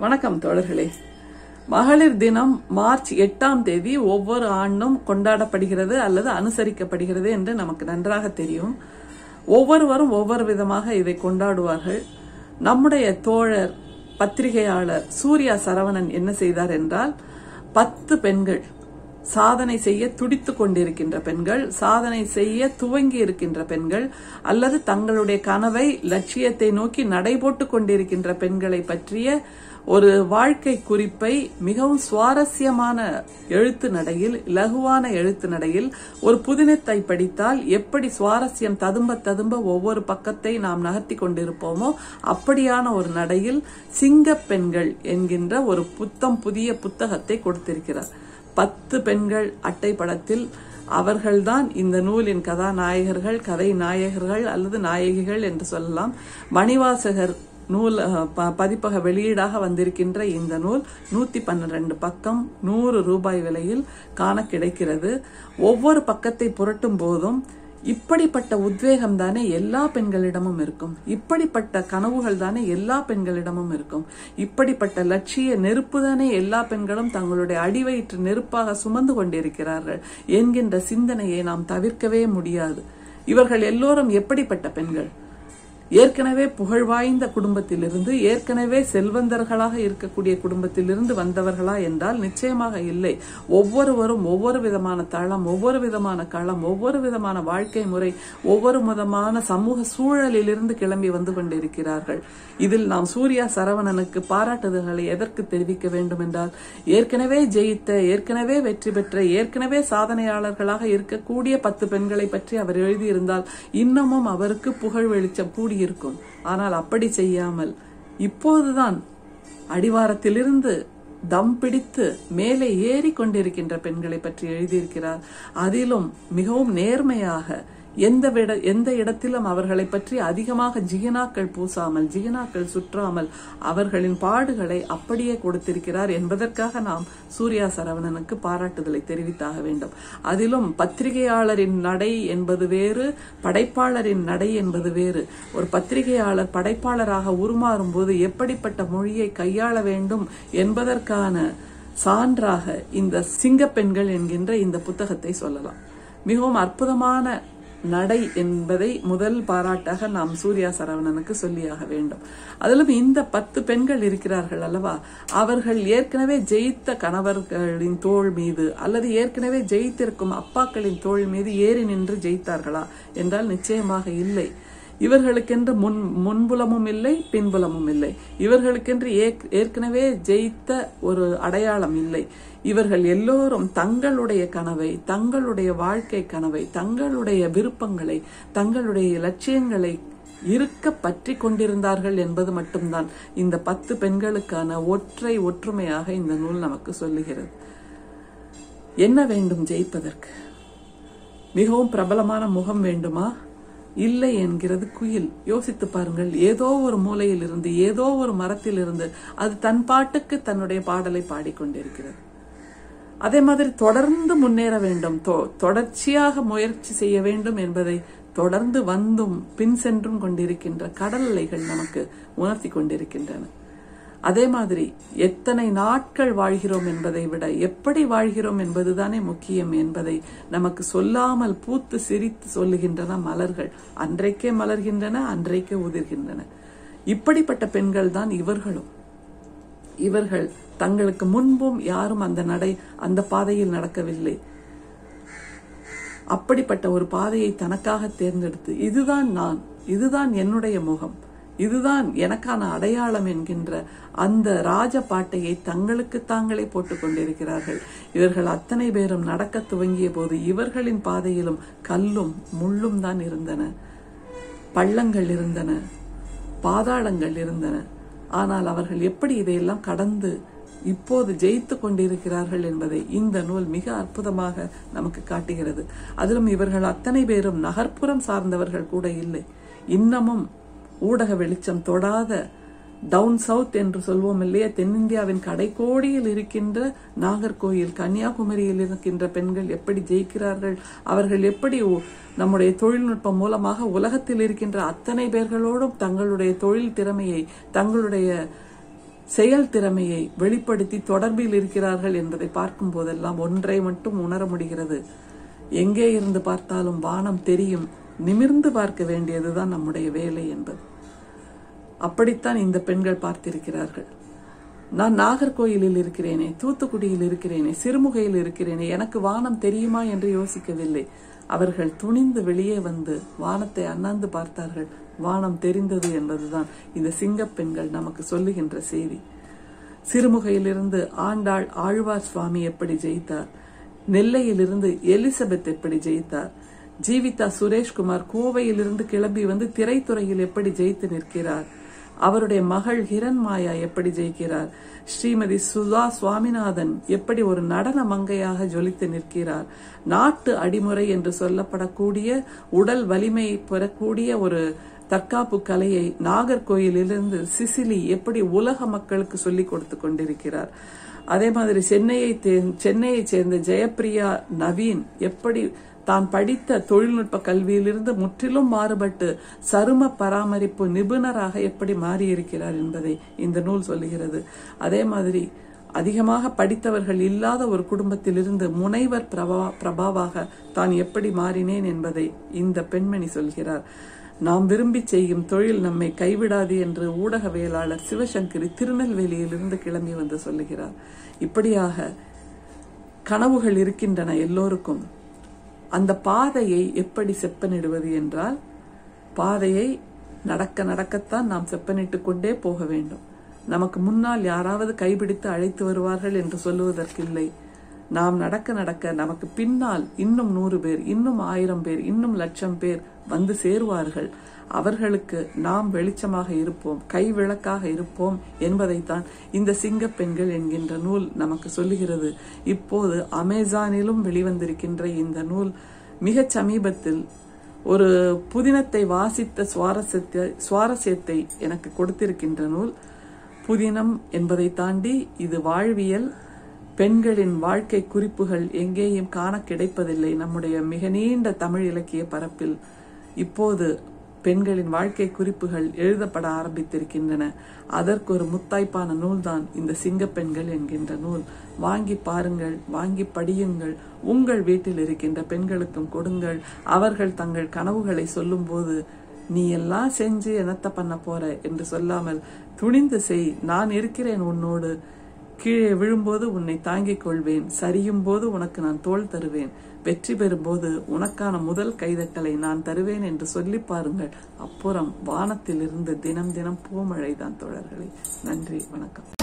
வணக்கம் தோழர்களே மகளிர் தினம் மார்ச் எட்டாம் தேதி ஒவ்வொரு ஆண்டும் கொண்டாடப்படுகிறது அல்லது அனுசரிக்கப்படுகிறது என்று நமக்கு நன்றாக தெரியும் ஒவ்வொருவரும் ஒவ்வொரு விதமாக இதை கொண்டாடுவார்கள் நம்முடைய தோழர் பத்திரிகையாளர் சூர்யா சரவணன் என்ன செய்தார் என்றால் பத்து பெண்கள் சாதனை செய்ய துடித்துக் கொண்டிருக்கின்ற பெண்கள் சாதனை செய்ய துவங்கி இருக்கின்ற பெண்கள் அல்லது தங்களுடைய கனவை லட்சியத்தை நோக்கி நடைபோட்டுக் கொண்டிருக்கின்ற பெண்களை பற்றிய ஒரு வாழ்க்கை குறிப்பை மிகவும் சுவாரஸ்யமான எழுத்து நடையில் இலகுவான எழுத்து நடையில் ஒரு புதினத்தை படித்தால் எப்படி சுவாரஸ்யம் ததும்ப ததும்ப ஒவ்வொரு பக்கத்தை நாம் நகர்த்தி கொண்டிருப்போமோ அப்படியான ஒரு நடையில் சிங்கப் பெண்கள் என்கின்ற ஒரு புத்தம் புதிய புத்தகத்தை கொடுத்திருக்கிறார் பத்து பெண்கள் அட்டை படத்தில் அவர்கள்தான் இந்த நூலின் கதாநாயகர்கள் கதை நாயகர்கள் அல்லது நாயகிகள் என்று சொல்லலாம் மணிவாசகர் நூல் அஹ், ப- பதிப்பக வெளியீடாக வந்திருக்கின்ற இந்த நூல் நூத்தி பன்னிரண்டு பக்கம் நூறு ரூபாய் விலையில் காண கிடைக்கிறது ஒவ்வொரு பக்கத்தை புரட்டும் போதும் இப்படிப்பட்ட உத்வேகம் தானே எல்லா பெண்களிடமும் இருக்கும் இப்படிப்பட்ட கனவுகள் தானே எல்லா பெண்களிடமும் இருக்கும் இப்படிப்பட்ட லட்சிய நெருப்பு தானே எல்லா பெண்களும் தங்களுடைய அடிவயிற்று நெருப்பாக சுமந்து கொண்டிருக்கிறார்கள் என்கின்ற சிந்தனையை நாம் தவிர்க்கவே முடியாது இவர்கள் எல்லோரும் எப்படிப்பட்ட பெண்கள் ஏற்கனவே புகழ் வாய்ந்த குடும்பத்திலிருந்து ஏற்கனவே செல்வந்தர்களாக இருக்கக்கூடிய குடும்பத்திலிருந்து வந்தவர்களா என்றால் நிச்சயமாக இல்லை ஒவ்வொருவரும் ஒவ்வொரு விதமான தளம் ஒவ்வொரு விதமான களம் ஒவ்வொரு விதமான வாழ்க்கை முறை ஒவ்வொரு விதமான சமூக சூழலிலிருந்து கிளம்பி வந்து கொண்டிருக்கிறார்கள் இதில் நாம் சூர்யா சரவணனுக்கு பாராட்டுதல்களை எதற்கு தெரிவிக்க வேண்டும் என்றால் ஏற்கனவே ஜெயித்த ஏற்கனவே வெற்றி பெற்ற ஏற்கனவே சாதனையாளர்களாக இருக்கக்கூடிய பத்து பெண்களை பற்றி அவர் எழுதியிருந்தால் இன்னமும் அவருக்கு புகழ் வெளிச்சம் கூடியிருக்கும் ஆனால் அப்படி செய்யாமல் இப்போதுதான் அடிவாரத்திலிருந்து தம் பிடித்து மேலே ஏறி கொண்டிருக்கின்ற பெண்களை பற்றி எழுதியிருக்கிறார் அதிலும் மிகவும் நேர்மையாக எந்த விட எந்த இடத்திலும் அவர்களை பற்றி அதிகமாக ஜிகனாக்கள் பூசாமல் ஜிகனாக்கள் சுற்றாமல் அவர்களின் பாடுகளை அப்படியே கொடுத்திருக்கிறார் என்பதற்காக நாம் சூர்யா சரவணனுக்கு பாராட்டுதலை தெரிவித்தாக வேண்டும் அதிலும் பத்திரிகையாளரின் நடை என்பது வேறு படைப்பாளரின் நடை என்பது வேறு ஒரு பத்திரிகையாளர் படைப்பாளராக உருமாறும் போது எப்படிப்பட்ட மொழியை கையாள வேண்டும் என்பதற்கான சான்றாக இந்த சிங்கப்பெண்கள் என்கின்ற இந்த புத்தகத்தை சொல்லலாம் மிகவும் அற்புதமான நடை என்பதை முதல் பாராட்டாக நாம் சூர்யா சரவணனுக்கு சொல்லியாக வேண்டும் அதிலும் இந்த பத்து பெண்கள் இருக்கிறார்கள் அல்லவா அவர்கள் ஏற்கனவே ஜெயித்த கணவர்களின் தோள் மீது அல்லது ஏற்கனவே ஜெயித்திருக்கும் அப்பாக்களின் தோள் மீது ஏறி நின்று ஜெயித்தார்களா என்றால் நிச்சயமாக இல்லை இவர்களுக்கென்று முன் முன்புலமும் இல்லை பின்புலமும் இல்லை இவர்களுக்கென்று ஏற்- ஏற்கனவே ஜெயித்த ஒரு அடையாளம் இல்லை இவர்கள் எல்லோரும் தங்களுடைய கனவை தங்களுடைய வாழ்க்கை கனவை தங்களுடைய விருப்பங்களை தங்களுடைய லட்சியங்களை இருக்க பற்றி கொண்டிருந்தார்கள் என்பது மட்டும்தான் இந்த பத்து பெண்களுக்கான ஒற்றை ஒற்றுமையாக இந்த நூல் நமக்கு சொல்லுகிறது என்ன வேண்டும் ஜெயிப்பதற்கு மிகவும் பிரபலமான முகம் வேண்டுமா இல்லை என்கிறது குயில் யோசித்து பாருங்கள் ஏதோ ஒரு மூலையில் இருந்து ஏதோ ஒரு மரத்தில் இருந்து அது தன் பாட்டுக்கு தன்னுடைய பாடலை பாடிக்கொண்டிருக்கிறது அதே மாதிரி தொடர்ந்து முன்னேற வேண்டும் தொ- தொடர்ச்சியாக முயற்சி செய்ய வேண்டும் என்பதை தொடர்ந்து வந்தும் பின் சென்றும் கொண்டிருக்கின்ற கடல் அலைகள் நமக்கு உணர்த்தி கொண்டிருக்கின்றன அதே மாதிரி எத்தனை நாட்கள் வாழ்கிறோம் என்பதை விட எப்படி வாழ்கிறோம் என்பதுதானே முக்கியம் என்பதை நமக்கு சொல்லாமல் பூத்து சிரித்து சொல்லுகின்றன மலர்கள் அன்றைக்கே மலர்கின்றன அன்றைக்கே உதிர்கின்றன இப்படிப்பட்ட பெண்கள் தான் இவர்களும் இவர்கள் தங்களுக்கு முன்பும் யாரும் அந்த நடை அந்த பாதையில் நடக்கவில்லை அப்படிப்பட்ட ஒரு பாதையை தனக்காக தேர்ந்தெடுத்து இதுதான் நான் இதுதான் என்னுடைய முகம் இதுதான் எனக்கான அடையாளம் என்கின்ற அந்த ராஜ பாட்டையை தங்களுக்கு தாங்களே போட்டுக் கொண்டிருக்கிறார்கள் இவர்கள் அத்தனை பேரும் நடக்க துவங்கிய போது இவர்களின் பாதையிலும் கல்லும் முள்ளும் தான் இருந்தன பள்ளங்கள் இருந்தன பாதாளங்கள் இருந்தன ஆனால் அவர்கள் எப்படி இதையெல்லாம் கடந்து இப்போது ஜெயித்து கொண்டிருக்கிறார்கள் என்பதை இந்த நூல் மிக அற்புதமாக நமக்கு காட்டுகிறது அதிலும் இவர்கள் அத்தனை பேரும் நகர்ப்புறம் சார்ந்தவர்கள் கூட இல்லை இன்னமும் ஊடக வெளிச்சம் தொடாத டவுன் சவுத் என்று சொல்வோம் இல்லையா தென்னிந்தியாவின் கடைக்கோடியில் இருக்கின்ற நாகர்கோயில் கன்னியாகுமரியில் இருக்கின்ற பெண்கள் எப்படி ஜெயிக்கிறார்கள் அவர்கள் எப்படி உ- நம்முடைய தொழில்நுட்பம் மூலமாக உலகத்தில் இருக்கின்ற அத்தனை பேர்களோடும் தங்களுடைய தொழில் திறமையை தங்களுடைய செயல் திறமையை வெளிப்படுத்தி தொடர்பில் இருக்கிறார்கள் என்பதை பார்க்கும் போதெல்லாம் ஒன்றை மட்டும் உணர முடிகிறது எங்கே இருந்து பார்த்தாலும் வானம் தெரியும் நிமிர்ந்து பார்க்க வேண்டியதுதான் நம்முடைய வேலை என்பது அப்படித்தான் இந்த பெண்கள் பார்த்திருக்கிறார்கள் நான் நாகர்கோயிலில் இருக்கிறேனே தூத்துக்குடியில் இருக்கிறேனே சிறுமுகையில் இருக்கிறேனே எனக்கு வானம் தெரியுமா என்று யோசிக்கவில்லை அவர்கள் துணிந்து வெளியே வந்து வானத்தை அண்ணாந்து பார்த்தார்கள் வானம் தெரிந்தது என்பதுதான் இந்த சிங்கப் பெண்கள் நமக்கு சொல்லுகின்ற செய்தி சிறுமுகையிலிருந்து ஆண்டாள் ஆழ்வார் சுவாமி எப்படி ஜெயித்தார் நெல்லையிலிருந்து எலிசபெத் எப்படி ஜெயித்தார் ஜீவிதா சுரேஷ்குமார் கோவையிலிருந்து கிளம்பி வந்து திரைத்துறையில் எப்படி ஜெயித்து நிற்கிறார் அவருடைய மகள் ஹிரண்மாயா எப்படி ஜெயிக்கிறார் ஸ்ரீமதி சுதா சுவாமிநாதன் எப்படி ஒரு நடன மங்கையாக ஜொலித்து நிற்கிறார் நாட்டு அடிமுறை என்று சொல்லப்படக்கூடிய உடல் வலிமை பெறக்கூடிய ஒரு தற்காப்பு கலையை நாகர்கோயிலிருந்து சிசிலி எப்படி உலக மக்களுக்கு சொல்லிக் கொடுத்து கொண்டிருக்கிறார் அதே மாதிரி சென்னையை தே- சென்னையைச் சேர்ந்த ஜெயப்பிரியா நவீன் எப்படி தான் படித்த தொழில்நுட்ப கல்வியிலிருந்து முற்றிலும் மாறுபட்டு சரும பராமரிப்பு நிபுணராக எப்படி மாறியிருக்கிறார் என்பதை இந்த நூல் சொல்லுகிறது அதே மாதிரி அதிகமாக படித்தவர்கள் இல்லாத ஒரு குடும்பத்திலிருந்து முனைவர் பிரபா பிரபாவாக தான் எப்படி மாறினேன் என்பதை இந்த பெண்மணி சொல்கிறார் நாம் விரும்பி செய்யும் தொழில் நம்மை கைவிடாது என்று ஊடகவியலாளர் சிவசங்கரி திருநெல்வேலியிலிருந்து கிளம்பி வந்து சொல்லுகிறார் இப்படியாக கனவுகள் இருக்கின்றன எல்லோருக்கும் அந்த பாதையை எப்படி செப்பனிடுவது என்றால் பாதையை நடக்க நடக்கத்தான் நாம் செப்பனிட்டுக் கொண்டே போக வேண்டும் நமக்கு முன்னால் யாராவது கைபிடித்து அழைத்து வருவார்கள் என்று சொல்லுவதற்கில்லை நாம் நடக்க நடக்க நமக்கு பின்னால் இன்னும் நூறு பேர் இன்னும் ஆயிரம் பேர் இன்னும் லட்சம் பேர் வந்து சேருவார்கள் அவர்களுக்கு நாம் வெளிச்சமாக இருப்போம் கை விளக்காக இருப்போம் என்பதைத்தான் இந்த சிங்கப் பெண்கள் என்கின்ற நூல் நமக்கு சொல்லுகிறது இப்போது அமேசானிலும் வெளிவந்திருக்கின்ற இந்த நூல் மிகச் சமீபத்தில் ஒரு புதினத்தை வாசித்த சுவாரஸ்யத்தை சுவாரஸ்யத்தை எனக்கு கொடுத்திருக்கின்ற நூல் புதினம் என்பதை தாண்டி இது வாழ்வியல் பெண்களின் வாழ்க்கை குறிப்புகள் எங்கேயும் காண கிடைப்பதில்லை நம்முடைய மிக நீண்ட தமிழ் இலக்கிய பரப்பில் இப்போது பெண்களின் வாழ்க்கை குறிப்புகள் எழுதப்பட ஆரம்பித்திருக்கின்றன அதற்கு ஒரு முத்தாய்ப்பான நூல்தான் இந்த சிங்கப் பெண்கள் என்கின்ற நூல் வாங்கி பாருங்கள் வாங்கி படியுங்கள் உங்கள் வீட்டில் இருக்கின்ற பெண்களுக்கும் கொடுங்கள் அவர்கள் தங்கள் கனவுகளை சொல்லும்போது நீ எல்லாம் செஞ்சு என்னத்த பண்ண போற என்று சொல்லாமல் துணிந்து செய் நான் இருக்கிறேன் உன்னோடு கீழே விழும்போது உன்னை தாங்கிக் கொள்வேன் சரியும் போது உனக்கு நான் தோள் தருவேன் வெற்றி பெறும்போது உனக்கான முதல் கைதட்டலை நான் தருவேன் என்று சொல்லி பாருங்கள் அப்புறம் வானத்திலிருந்து தினம் தினம் பூமழை தான் தோழர்களே நன்றி வணக்கம்